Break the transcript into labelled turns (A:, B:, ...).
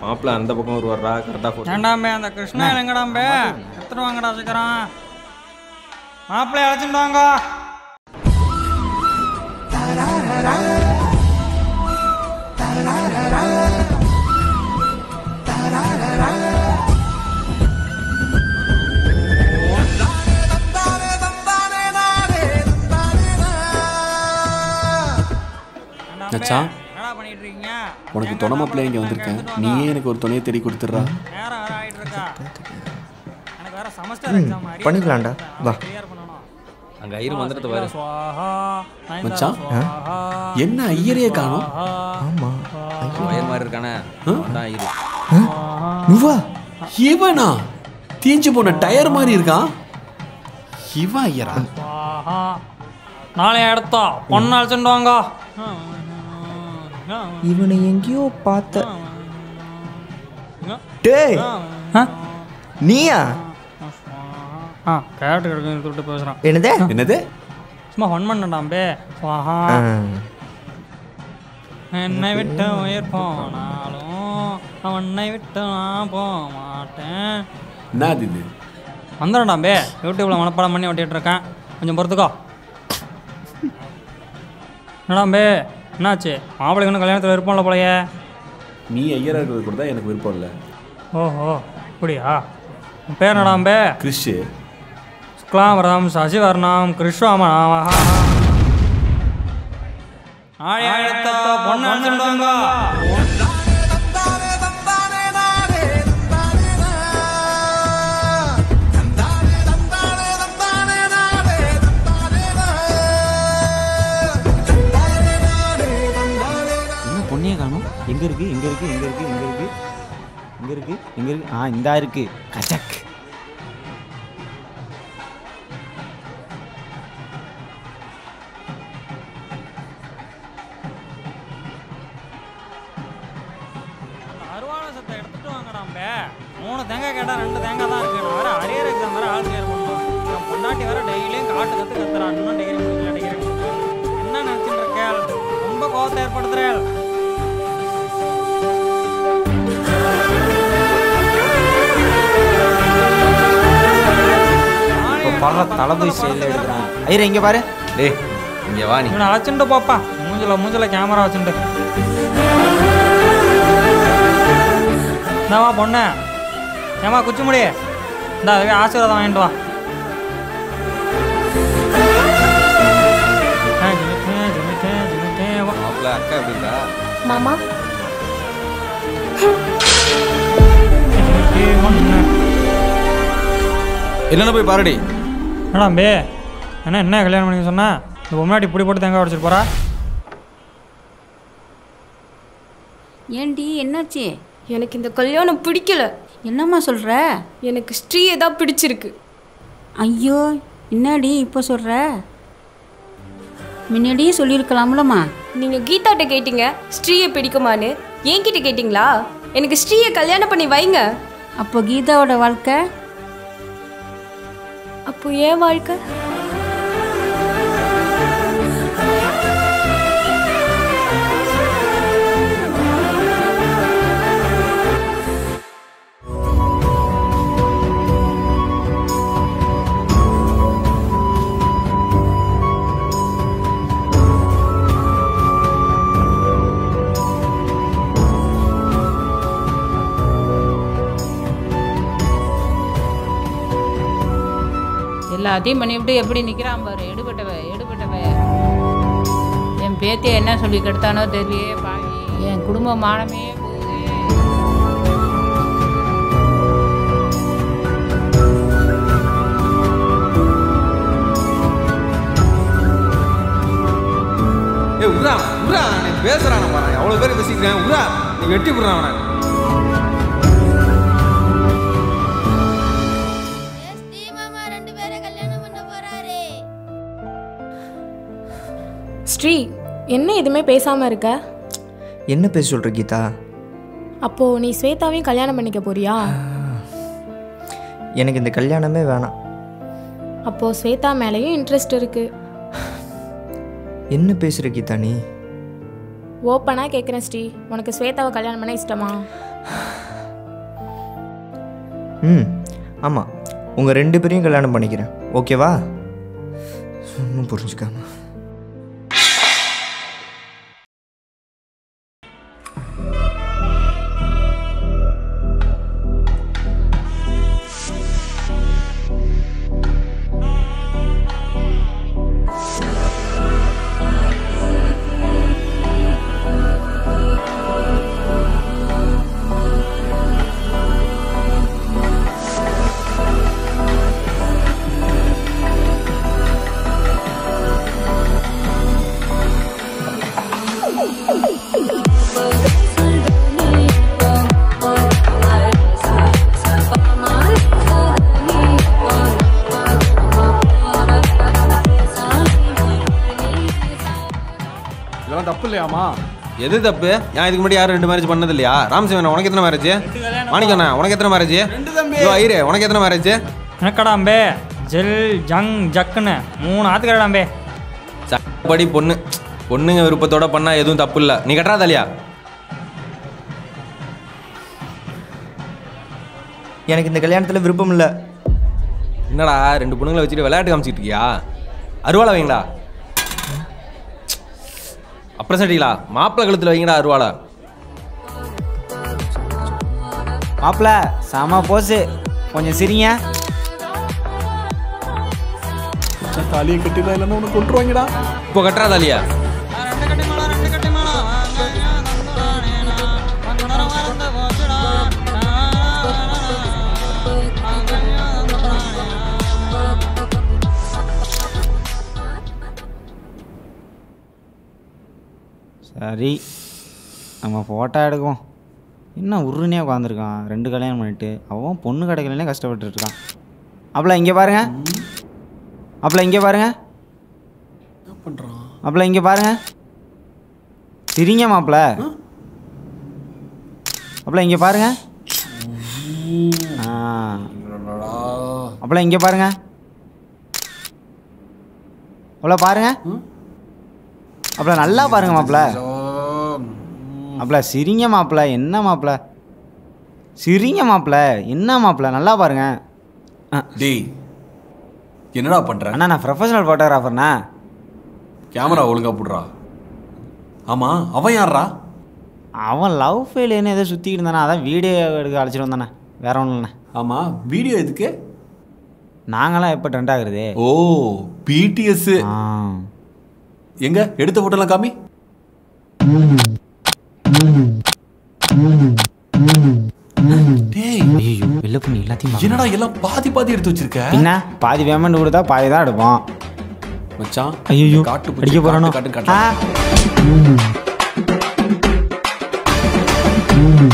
A: மாப்பிள்ள அந்த பக்கம் ஒரு வர்றா கரெக்டாக ஃபோட்டோ
B: ஏண்டாம்பே அந்த கிருஷ்ணா எங்கடாம்பே எடுத்துட்டு வாங்கடா சீக்கிரம் மாப்பிள்ளை அழைச்சிட்டு வாங்க
C: மச்சான்.
B: என்னடா பண்ணிட்டு இருக்கீங்க
C: உனக்கு துணை மாப்பிள்ளை இங்கே வந்திருக்கேன் நீயே எனக்கு ஒரு துணையை தேடி கொடுத்துட்றா
B: நேரம் வேற ஆயிட்டு இருக்கா எனக்கு வேற செமஸ்டர் எக்ஸாம்
D: பண்ணிக்கலாம்டா. வா.
B: கிளியர் பண்ணணும்
A: அங்கே ஐயர் மந்திரத்தை பாரு
B: சுவாஹா
C: மச்சான்.
B: சுவாஹா
C: என்ன ஐயரையே காணோம்
D: ஆமா
A: வயர் மாதிரி இருக்கானே அதான் ஐயர்
D: நுவா
C: இவனா தீஞ்சு போன டயர் மாதிரி இருக்கான் இவன் ஐயரா
B: சுவாஹா நாளை எடுத்தா பொண்ணு அழைச்சிட்டு வாங்க
D: இவனை எங்கேயோ பார்த்த டேய்
B: ஆ
D: நீயா
B: ஆ கேரட் கிடக்கு விட்டு பேசுகிறான்
D: என்னது
C: என்னது
B: சும்மா ஃபன் பண்ணடாம்பே சுவாஹா
D: ஆ.
B: என்னை விட்டு உயிர் போனாலும் அவனை விட்டு நான் போக மாட்டேன்
C: என்ன அது இது
B: வந்துடும்டாம்பே யூடியூப்பில் மனப்பாடம் பண்ணி ஓட்டிகிட்டு இருக்கேன் கொஞ்சம் பொறுத்துக்கோ என்னடாம்பே என்னாச்சு மாப்பிள்ளைக்கு இன்னும் கல்யாணத்தில் விருப்பம்ல போலையே
C: நீ ஐயரா இருக்கிறது கூட தான் எனக்கு விருப்பம் இல்லை
B: ஓஹோ அப்படியா உன் பேர் என்னடாம்பே
C: கிறிஷ்
B: சுக்லாவரம் சசிவர்ணம் கிருஷ்வாமணம் நாளை அடுத்த பொண்ணு அழைச்சிட்டு வாங்க
E: என்ன பொண்ணையே காணும் எங்க இருக்கு எங்க இருக்கு எங்க இருக்கு எங்க இருக்கு எங்க இருக்கு எங்க இருக்கு ஆ இந்தா இருக்கு கச்சக்
B: அருவாளை சத்தை எடுத்துட்டு வாங்கடாம்பே மூணு தேங்காய் கேட்டால் ரெண்டு தேங்காய் தான் இருக்கு நான் வேற அரியர் எக்ஸாம் வேற ஆள் கிளியர் பண்ணணும் என் பொண்டாட்டி வேற டெய்லியும் காட்டு கற்று கத்துறான் இன்னும் டிகிரி முடிக்கல டிகிரி முடிக்கல என்ன நினச்சிட்டு இருக்கேள் ரொம்ப கோவத்தை ஏற்படுத்துறேள்
E: இப்போ படுற தளபதி ஸ்டைலில் எடுக்கிறான் ஐயர் இங்க பாரு
A: டேய் இங்கே வா நீ
B: இவனை அழைச்சிட்டு போப்பா மூஞ்சில மூஞ்சில கேமரா வச்சுட்டு இந்தாவா பொண்ணு ஏமா குச்சி முடி இந்த அதுவே ஆசீர்வாதம் வாங்கிட்டு வா ஆ, ஜிமிக்கே, ஜிமிக்கே, ஜிமிக்கே, வா.
A: மாப்பிள்ள அக்கா எப்படி இருக்கா
F: மாமா
B: ஜிமிக்கே, ஒண்ணு.
A: என்னென்ன போய் பாருடி
B: என்னடா பே என்ன என்ன கல்யாணம் பண்ணி சொன்னா இந்த முன்னாடி இப்படி போட்டு தேங்காய் உடச்சிட்டு போறா
F: ஏண்டி என்னாச்சு
G: எனக்கு இந்த கல்யாணம் பிடிக்கல
F: என்னம்மா சொல்ற
G: எனக்கு ஸ்ரீயை தான் பிடிச்சிருக்கு
F: ஐயோ என்னடி இப்போ சொல்ற முன்னாடியே சொல்லியிருக்கலாம்லம்மா
G: நீங்க கீதாட்ட கேட்டீங்க ஸ்ரீயை பிடிக்குமான்னு என்கிட்ட கேட்டிங்களா எனக்கு ஸ்ரீயை கல்யாணம் பண்ணி வைங்க
F: அப்போ கீதாவோட வாழ்க்கை
G: அப்போ ஏன் வாழ்க்கை
H: எல்லாத்தையும் பண்ணிவிட்டு எப்படி நிற்கிறான் பாரு எடுபட்டவ எடுபட்டவ என் பேத்தியை என்ன சொல்லி கெடுத்தானோ தெரியலையே பாவி என் குடும்ப மானமே போகுது
A: ஏ உரா உரா நீ பேசுறான பாரு அவ்வளோ பேர் பேசிக்கிறேன் உரா நீ வெட்டி விடுறான் அவனை
G: ஸ்ரீ என்ன எதுவுமே பேசாம இருக்க
D: என்ன பேச சொல்ற கீதா
G: அப்போ நீ ஸ்வேதாவையும் கல்யாணம் பண்ணிக்க போறியா
D: எனக்கு இந்த கல்யாணமே வேணாம்
G: அப்போ ஸ்வேதா மேலேயும் இன்ட்ரெஸ்ட் இருக்கு
D: என்ன பேசுற கீதா நீ
G: ஓப்பனாக கேட்குறேன் ஸ்ரீ உனக்கு ஸ்வேதாவை கல்யாணம் பண்ண இஷ்டமா
D: ம் ஆமாம் உங்கள் ரெண்டு பேரையும் கல்யாணம் பண்ணிக்கிறேன் ஓகேவா ஒன்றும் புரிஞ்சுக்காம
C: இதெல்லாம் தப்பு இல்லையாமா
A: எது தப்பு நான் இதுக்கு முன்னாடி யாரும் ரெண்டு மேரேஜ் பண்ணது இல்லையா ராமசிவன் உனக்கு எத்தனை மேரேஜ் மாணிக்கண்ணா உனக்கு எத்தனை மேரேஜ் இதோ ஐயரே உனக்கு எத்தனை மேரேஜ்
B: எனக்கடாம்பே ஜெல் ஜங் ஜக்குன்னு மூணு ஆத்துக்கடாம்பே
A: படி பொண்ணு பொண்ணுங்க விருப்பத்தோட பண்ணா எதுவும் தப்பு இல்லை நீ கட்டுறாதா இல்லையா
D: எனக்கு இந்த கல்யாணத்தில் விருப்பம் இல்லை
A: என்னடா ரெண்டு பொண்ணுங்களை வச்சுட்டு விளையாட்டு காமிச்சிட்டு இருக்கியா அருவாளை வைங்களா அப்புறம் சரிங்களா மாப்பிள்ளை கழுத்தில் வைங்கடா அருவாளை
E: மாப்பிள்ள செம போஸு கொஞ்சம் சிரிங்க
C: தாலியை கட்டிடா இல்லைன்னா உனக்கு கொண்டுருவாங்கடா
A: இப்போ கட்டுறாதா இல்லையா
E: சரி நம்ம ஃபோட்டோ எடுக்குவோம் என்ன உருனே உட்காந்துருக்கான் ரெண்டு கல்யாணம் பண்ணிட்டு அவன் பொண்ணு கிடைக்கலனே கஷ்டப்பட்டுட்டு இருக்கான் அப்பல இங்கே பாருங்க அப்பல இங்கே பாருங்க அப்பல இங்கே பாருங்க சிரிங்க மாப்பிள அப்பல இங்கே பாருங்க ஆ அப்பல இங்கே பாருங்க அவ்வளோ பாருங்க அப்பல நல்லா பாருங்க மாப்பிள மாப்பிள சிரிங்க மாப்பிள என்ன மாப்பிள சிரிங்க மாப்பிள என்ன மாப்பிள நல்லா பாருங்க ஆ,
C: டேய் என்னடா பண்ற
E: அண்ணா நான் ப்ரொஃபஷனல் ஃபோட்டோகிராஃபர்ண்ணா
C: கேமரா ஒழுங்கா போடுறா ஆமா அவன் யாரா
E: அவன் லவ் ஃபெயிலியர்னு ஏதோ சுற்றிக்கிட்டு இருந்தானே அதான் வீடியோ எடுக்க அழைச்சிட்டு வந்தானே வேற ஒன்றும் இல்லைண்ணே
C: ஆமா வீடியோ எதுக்கு
E: நாங்களாம் எப்போ ட்ரெண்ட் ஆகுறது
C: ஓ பிடிஎஸ்
E: ஆ
C: எங்க எடுத்த போட்டோலாம் காமி டேய்
E: ஐயோ வெளில பண்ணி எல்லாத்தையும் மறந்து-
C: என்னடா எல்லாம் பாதி பாதி எடுத்து வச்சிருக்க
E: என்ன பாதி பேமெண்ட் கொடுத்தா பாதி தான் எடுப்போம்
C: மச்சான்
E: ஐயோ
C: காட்டு பூச்சி,
E: அடிக்க போறானோ
C: காட்டு, காட்டு, காட்டு.
E: ஆ.